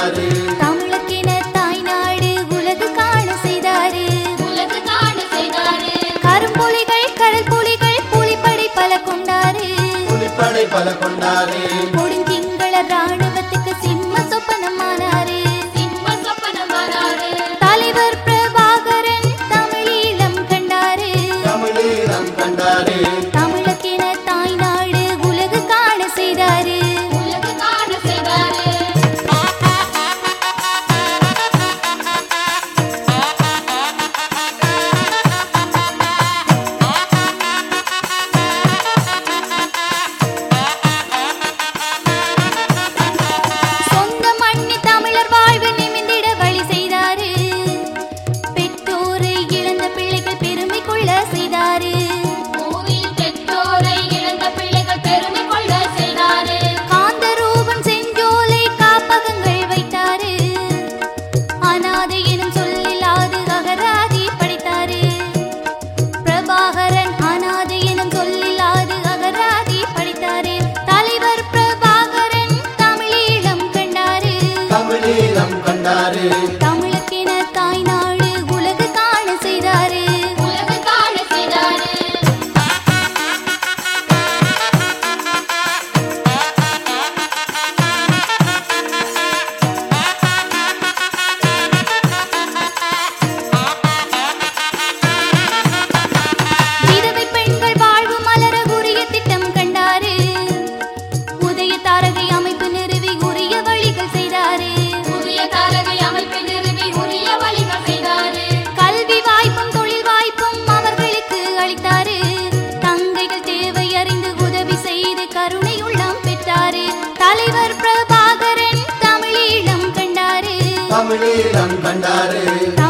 கண்டாரு தமிழுக்கென தாய்நாடு உலகு காண செய்தாரு உலகு காண செய்தாரு கரும்புலிகள் கடல் புலிகள் புலிப்படை பல கொண்டாரு புலிப்படை பல கொண்டாரு கொடுங்கிங்கள ராணுவத்துக்கு சிம்ம சொப்பனமானாரு சிம்ம சொப்பனமானாரு தலைவர் பிரபாகரன் தமிழீழம் கண்டாரு தமிழீழம் கண்டாரு தமிழுக்கென தாய்நாடு உலகு காண செய்தாரு உலகு காண செய்தாரு சொந்த மண்ணி தமிழர் வாழ்வு நிமிந்திட வழி செய்தாரு பெற்றோரை இழந்த பிள்ளைகள் பெருமை கொள்ள செய்தாரு பூவில் பெற்றோரை இழந்த பிள்ளைகள் பெருமை கொள்ள செய்தாரு காந்த ரூபம் செஞ்சோலை காப்பகங்கள் வைத்தாரு அனாதை எனும் சொல்லில்லாது அகராதி படைத்தாரு பிரபாகரன் அனாதை எனும் சொல்லில்லாது அகராதி படைத்தாரு தலைவர் பிரபாகரன் தமிழீழம் கண்டாரு தமிழீழம் கண்டாரு தமிழுக்கென தாய்நாடு உலகு காண செய்தாரு உலகு காண செய்தாரு விதவை பெண்கள் வாழ்வு மலர உரிய திட்டம் கண்டாரு உதய தாரகை அமைப்பு நிறுவி உரிய வழிகள் செய்தாரு புதிய தாரகை அமைப்பு நிறுவி உரிய வழிகள் செய்தாரு கல்வி வாய்ப்பும் தொழில் வாய்ப்பும் அவர்களுக்கு அளித்தாரு தங்கைகள் தேவை அறிந்து உதவி செய்து கருணை உள்ளம் பெற்றாரு தலைவர் பிரபாகரன் தமிழீழம் கண்டாரு தமிழீழம் கண்டாரு